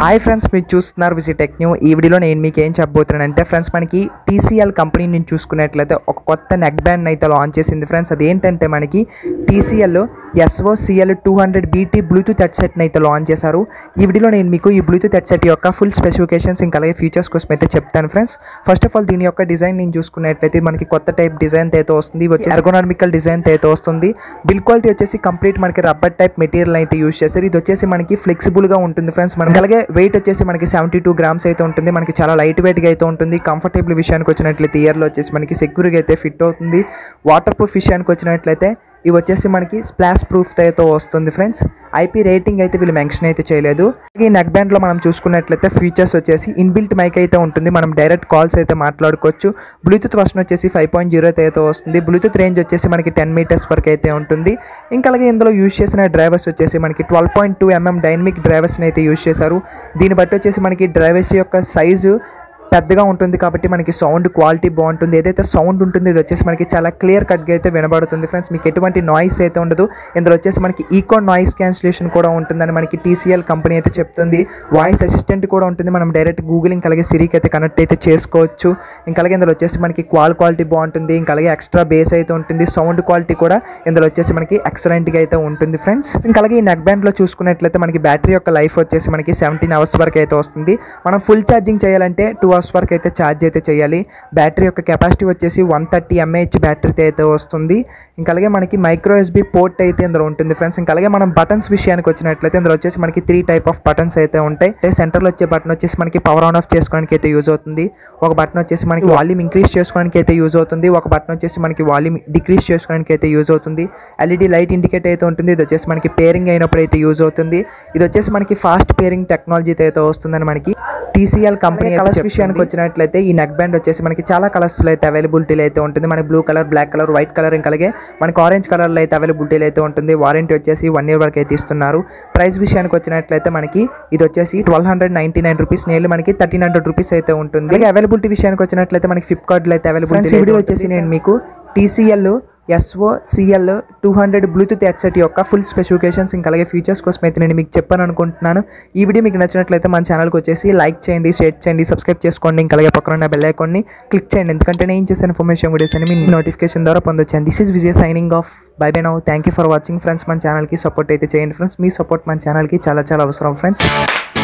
hi friends మీరు చూస్తున్నారు visit tech new ఈ వీడియోలో నేను మీకు ఏం చెప్పబోతున్నానంటే ఫ్రెండ్స్ మనకి టీసీఎల్ కంపెనీ నుంచి చూసుకున్నట్లయితే ఒక కొత్త నెక్ బ్యాండ్ అయితే లాంచ్ చేసింది ఫ్రెండ్స్ అదేంటంటే మనకి TCL SO CL two hundred BT bluetooth హెడ్సెట్ని అయితే లాంచ్ చేశారు ఈ వీడియోలో నేను మీకు ఈ బ్లూటూత్ హెడ్సెట్ యొక్క ఫుల్ స్పెసిఫికేషన్స్ ఇంకా అలాగే ఫీచర్స్ కోసం అయితే చెప్తాను ఫ్రెండ్స్ ఫస్ట్ ఆఫ్ ఆల్ దీని యొక్క డిజైన్ నేను చూసుకున్నట్లయితే మనకి కొత్త టైప్ డిజైన్ అయితే వస్తుంది వచ్చి ఎర్గోనామికల్ డిజైన్ అయితే వస్తుంది బిల్ క్వాలిటీ వచ్చేసి కంప్లీట్ మనకి రబ్బర్ టైప్ మెటీరియల్ అయితే యూస్ చేశారు ఇది వచ్చేసి మనకి ఫ్లెక్సిబుల్గా ఉంటుంది ఫ్రెండ్స్ మనకి అలాగే వెయిట్ వచ్చేసి మనకి సెవెంటీ టూ గ్రామ్స్ అయితే ఉంటుంది మనకి చాలా లైట్ వెయిట్గా అయితే ఉంటుంది కంఫర్టబుల్ విషయానికి వచ్చినట్లయితే ఇయర్లో వచ్చేసి మనకి సెక్యూర్గా అయితే ఫిట్ అవుతుంది వాటర్ ప్రూఫ్ విషయానికి వచ్చినట్లయితే ఇవి వచ్చేసి మనకి స్ప్లాష్ ప్రూఫ్ అయితే వస్తుంది ఫ్రెండ్స్ ఐపీ రేటింగ్ అయితే వీళ్ళు మెన్షన్ అయితే చేయలేదు ఈ నెక్ బ్యాండ్లో మనం చూసుకున్నట్లయితే ఫీచర్స్ వచ్చేసి ఇన్బిల్ట్ మైక్ అయితే ఉంటుంది మనం డైరెక్ట్ కాల్స్ అయితే మాట్లాడుకోవచ్చు బ్లూటూత్ వర్షన్ వచ్చేసి ఫైవ్ పాయింట్ జీరో అయితే వస్తుంది బ్లూటూత్ రేంజ్ వచ్చేసి మనకి టెన్ మీటర్స్ వరకు అయితే ఉంటుంది ఇంకా అలాగే ఇందులో యూజ్ చేసిన డ్రైవర్స్ వచ్చేసి మనకి twelve point two mm dynamic డ్రైవర్స్ని అయితే యూజ్ చేశారు దీన్ని బట్టి వచ్చేసి మనకి డ్రైవర్స్ యొక్క సైజు పెద్దగా ఉంటుంది కాబట్టి మనకి సౌండ్ క్వాలిటీ బాగుంటుంది ఏదైతే సౌండ్ ఉంటుందో ఇది వచ్చేసి మనకి చాలా క్లియర్ కట్గా అయితే వినబడుతుంది ఫ్రెండ్స్ మీకు ఎటువంటి నాయిస్ అయితే ఉండదు ఇందులో వచ్చేసి మనకి ఈకో నాయిస్ క్యాన్సిలేషన్ కూడా ఉంటుందని మనకి టీసీఎల్ కంపెనీ అయితే చెప్తుంది వాయిస్ అసిస్టెంట్ కూడా ఉంటుంది మనం డైరెక్ట్ గూగుల్ ఇంకా అలాగే సిరికి అయితే కనెక్ట్ అయితే చేసుకోవచ్చు ఇంకా అలాగే ఇందులో వచ్చేసి మనకి క్వాల్ క్వాలిటీ బాగుంటుంది ఇంకా అలాగే ఎక్స్ట్రా బేస్ అయితే ఉంటుంది సౌండ్ క్వాలిటీ కూడా ఇందులో వచ్చేసి మనకి ఎక్సలెంట్గా అయితే ఉంటుంది ఫ్రెండ్స్ ఇంకా అలాగే ఈ నెక్ బ్యాండ్లో చూసుకున్నట్లయితే మనకి బ్యాటరీ యొక్క లైఫ్ వచ్చేసి మనకి సెవెంటీన్ అవర్స్ వరకు అయితే వస్తుంది మనం ఫుల్ ఛార్జింగ్ చేయాలంటే టూ అవర్స్ వరకు అయితే ఛార్జ్ అయితే చేయాలి బ్యాటరీ యొక్క కెపాసిటీ వచ్చేసి వన్ థర్టీ ఎంఏహెచ్ బ్యాటరీతో అయితే వస్తుంది ఇంకా అలాగే మనకి మైక్రో ఎస్బీ పోర్ట్ అయితే ఇందులో ఉంటుంది ఫ్రెండ్స్ ఇంకా అలాగే మనం బటన్స్ విషయానికి వచ్చినట్లయితే ఇందులో వచ్చేసి మనకి త్రీ టైప్ ఆఫ్ బటన్స్ అయితే ఉంటాయి సెంటర్లో వచ్చే బటన్ వచ్చేసి మనకి పవర్ ఆన్ ఆఫ్ చేసుకోవడానికి అయితే యూజ్ అవుతుంది ఒక బటన్ వచ్చేసి మనకి వాల్యూమ్ ఇంక్రీజ్ చేసుకోవడానికి అయితే యూజ్ అవుతుంది ఒక బటన్ వచ్చేసి మనకి వాల్యూమ్ డిక్రీజ్ చేసుకోవడానికి అయితే యూజ్ అవుతుంది ఎల్ఈడి లైట్ ఇండికేట్ అయితే ఉంటుంది ఇది వచ్చేసి మనకి పేరింగ్ అయినప్పుడు అయితే యూజ్ అవుతుంది ఇది వచ్చేసి మనకి ఫాస్ట్ పేరింగ్ టెక్నాలజీతో అయితే వస్తుందని మనకి టీసీఎల్ కంపెనీ కలర్స్ విషయానికి వచ్చినట్లయితే ఈ నెక్ బ్యాండ్ వచ్చేసి మనకి చాలా కలర్స్ అయితే అవైలబిలిటీలో అయితే ఉంటుంది మనకి blue colour black colour white colour ఇంకా అలాగే మనకి ఆరెంజ్ కలర్లో అయితే అవైలబిలిటీలో అయితే ఉంటుంది వారంటీ వచ్చేసి వన్ ఇయర్ వరకు అయితే ఇస్తున్నారు ప్రైస్ విషయానికి వచ్చినట్లయితే మనకి ఇది వచ్చేసి twelve hundred ninety nine rupees నేర్లు మనకి థర్టీన్ హండ్రెడ్ రూపీస్ అయితే ఉంటుంది అలాగే అవైలబిలిటీ విషయానికి వచ్చినట్లయితే మనకి ఫ్లిప్కార్ట్లో అయితే అవైలబిలిటీ వీడియో వచ్చేసి నేను మీకు TCL SO CL two hundred bluetooth headset యొక్క ఫుల్ స్పెసిఫికేషన్స్ ఇంకా అలాగే ఫీచర్స్ కోసం అయితే నేను మీకు చెప్పాను అనుకుంటున్నాను ఈ వీడియో మీకు నచ్చినట్లయితే మన ఛానల్కి వచ్చేసి లైక్ చేయండి షేర్ చేయండి సబ్స్క్రైబ్ చేసుకోండి ఇంకా అలాగే పక్కన ఉన్న బెల్ ఐకాన్ని క్లిక్ చేయండి ఎందుకంటే నేను చేసే ఇన్ఫర్మేషన్ వీడియోస్ అని మీ నోటిఫికేషన్ ద్వారా పొందొచ్చాను this is Vijay signing off bye bye now thank you for watching friends మన ఛానల్కి సపోర్ట్ అయితే చేయండి ఫ్రెండ్స్ మీ సపోర్ట్ మన ఛానల్కి చాలా చాలా అవసరం ఫ్రెండ్స్